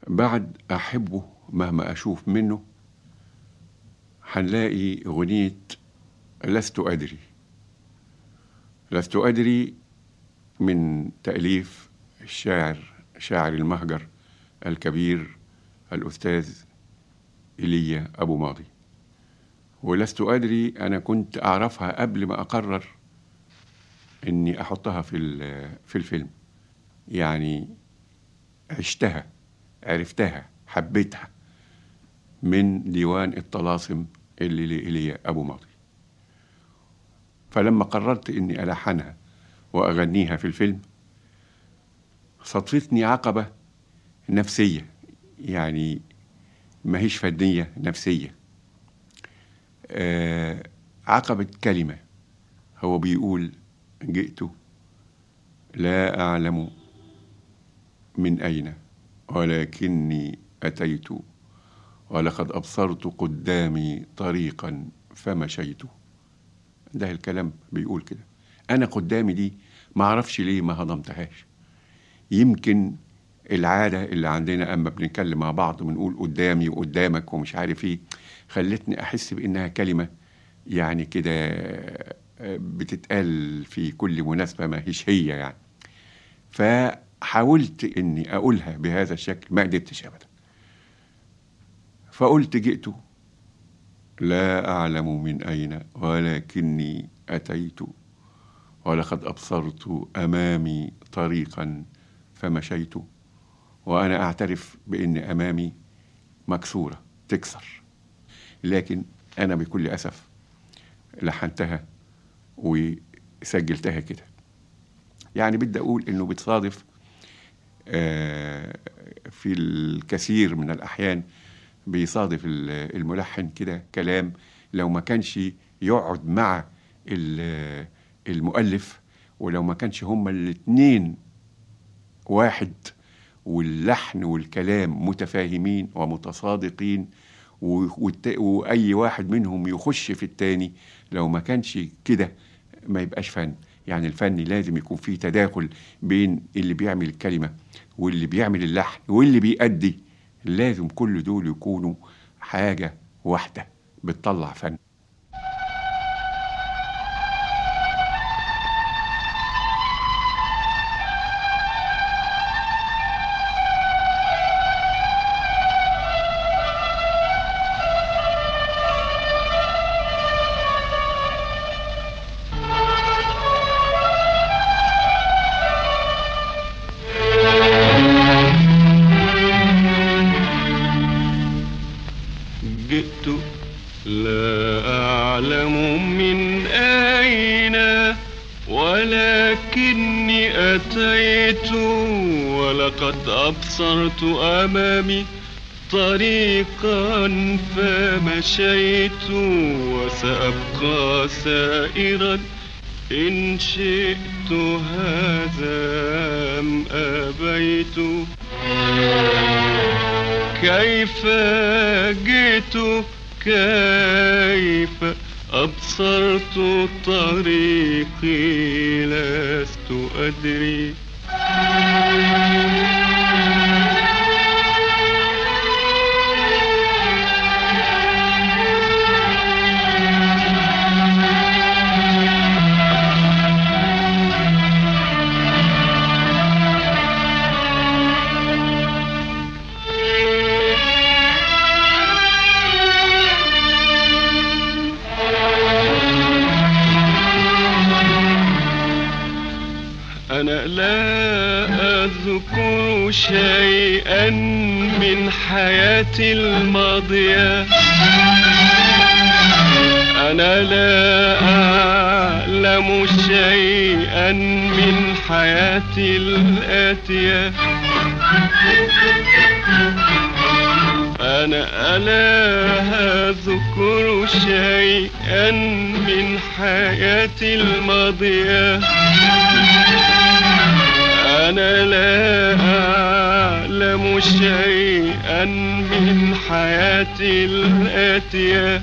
بعد أحبه مهما أشوف منه هنلاقي أغنية لست أدري لست أدري من تأليف الشاعر شاعر المهجر الكبير الأستاذ إيليا أبو ماضي ولست أدري أنا كنت أعرفها قبل ما أقرر إني أحطها في في الفيلم يعني عشتها عرفتها حبيتها من ديوان الطلاسم اللي لإيليا أبو ماضي فلما قررت إني ألحنها وأغنيها في الفيلم صدفتني عقبة نفسية يعني ما هيش فنية نفسية آه عقبة كلمة هو بيقول جئت لا أعلم من أين ولكني أتيت ولقد أبصرت قدامي طريقا فمشيت ده الكلام بيقول كده أنا قدامي دي ما أعرفش ليه ما هضمتهاش يمكن العادة اللي عندنا أما بنتكلم مع بعض ونقول قدامي وقدامك ومش عارف إيه خلتني أحس بإنها كلمة يعني كده بتتقال في كل مناسبة ما هيش هي يعني فحاولت إني أقولها بهذا الشكل ما قدرتش أبدا فقلت جئت لا أعلم من أين ولكني أتيت ولقد أبصرت أمامي طريقا فمشيت وأنا أعترف بأن أمامي مكسورة تكسر لكن أنا بكل أسف لحنتها وسجلتها كده يعني بدي أقول إنه بتصادف في الكثير من الأحيان بيصادف الملحن كده كلام لو ما كانش يقعد مع المؤلف ولو ما كانش هما الاتنين واحد واللحن والكلام متفاهمين ومتصادقين واي واحد منهم يخش في التاني لو ما كانش كده ما يبقاش فن يعني الفن لازم يكون فيه تداخل بين اللي بيعمل الكلمة واللي بيعمل اللحن واللي بيأدي لازم كل دول يكونوا حاجة واحدة بتطلع فن أبصرت أمامي طريقا فمشيت وسأبقى سائرا إن شئت هذا أم أبيت كيف جئت كيف أبصرت طريقي لست أدري أنا لا أذكر شيئا من حياتي الماضية أنا لا أعلم شيئا من حياتي الآتية أنا ألا أذكر شيئا من حياتي الماضية أنا لا أعلم شيئا من حياتي الآتية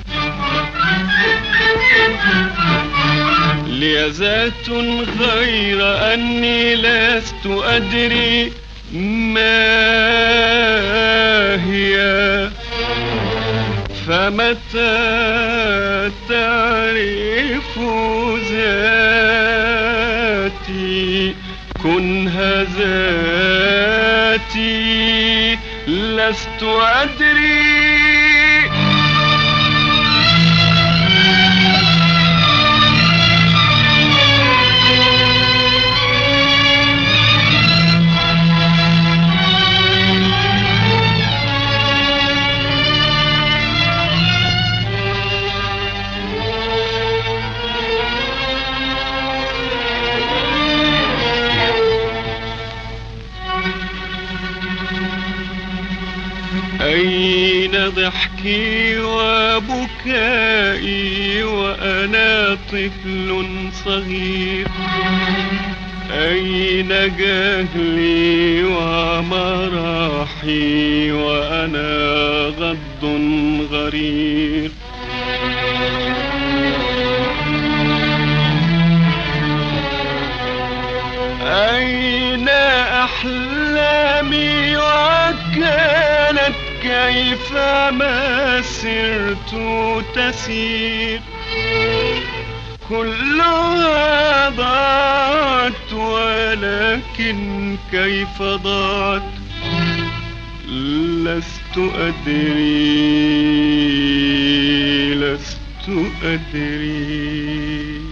لي ذات غير أني لست أدري ما أمتى تعرف ذاتي كنها ذاتي لست أدري أين ضحكي وبكائي وأنا طفل صغير أين جهلي ومراحي وأنا غض غرير أين أحلامي وكانت كيفما سرت تسير كلها ضاعت ولكن كيف ضاعت لست أدري لست أدري